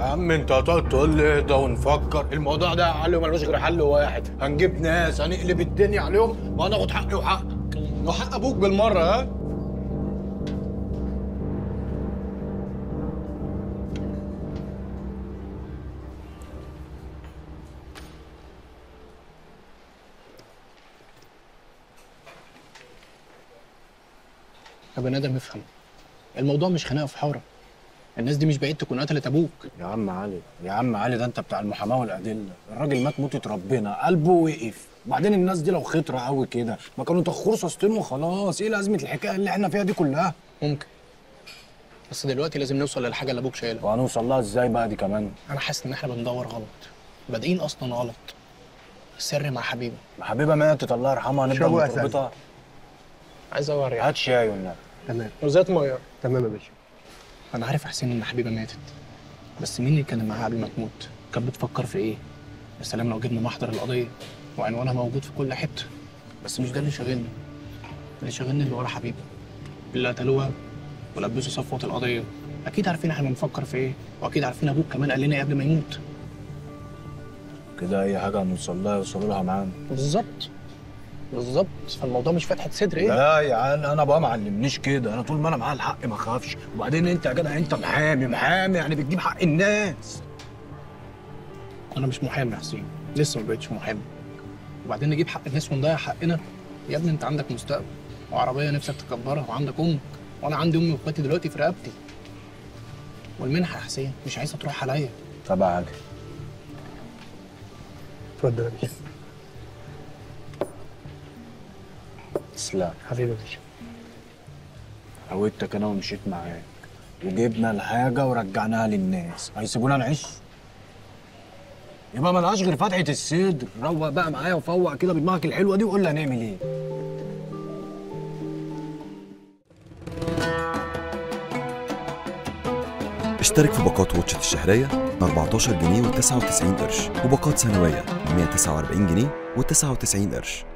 عم انت هتقعد تقول لي اهدى ونفكر الموضوع ده يا معلم ملوش غير حل واحد هنجيب ناس هنقلب الدنيا عليهم وهناخد حقي وحقك وحق ابوك بالمره ها يا بني ادم افهم الموضوع مش خناقه في حاره الناس دي مش بعيد تكون قتلت ابوك يا عم علي يا عم علي ده انت بتاع المحاماه والادله الراجل مات موتة ربنا قلبه وقف وبعدين الناس دي لو خطره قوي كده ما كانوا تخروا ساستين وخلاص ايه لازمه الحكايه اللي احنا فيها دي كلها ممكن بس دلوقتي لازم نوصل للحاجه اللي ابوك شايلها وهنوصل لها ازاي بقى دي كمان انا حاسس ان احنا بندور غلط بادئين اصلا غلط السر مع حبيبه حبيبه ماتت الله يرحمها هنبدا شابو من يا سيدي. تربتها عايز اوري هات شاي والنبي تمام وزيت ميه تمام يا باشا انا عارف يا حسين ان حبيبه ماتت بس مين اللي كان معاها قبل ما تموت كانت بتفكر في ايه يا سلام لو جبنا محضر القضيه وعنوانها موجود في كل حته بس مش ده اللي شاغلني اللي شاغلني اللي ورا حبيبه اللي قتلوها ولبسوا صفوه القضيه اكيد عارفين احنا بنفكر في ايه واكيد عارفين ابوك كمان قال لنا إيه قبل ما يموت كده اي حاجه هنوصل لها يوصلوا لها معانا بالظبط بالظبط فالموضوع مش فتحه صدر ايه لا يا عيال انا بقى ما علمنيش كده انا طول ما انا معايا الحق ما اخافش وبعدين انت يا جدع انت محامي محامي يعني بتجيب حق الناس انا مش محامي يا حسين لسه ما بقتش محامي وبعدين نجيب حق الناس ونضيع حقنا يا ابني انت عندك مستقبل وعربيه نفسك تكبرها وعندك امك وانا عندي امي واخواتي دلوقتي في رقبتي والمنحه يا حسين مش عايزها تروح عليا طب يا علي اتفضل يا باشا تسلم حبيبي يا باشا عودتك انا ومشيت معاك وجبنا الحاجه ورجعناها للناس هيسيبونا نعيش يبقى ملهاش غير فتحه الصدر روق بقى معايا وفوق كده بدماغك الحلوه دي وقول لي هنعمل ايه اشترك في باقات واتشت الشهرية ب 14 جنيه و99 قرش وباقات سنوية ب 149 جنيه و99 قرش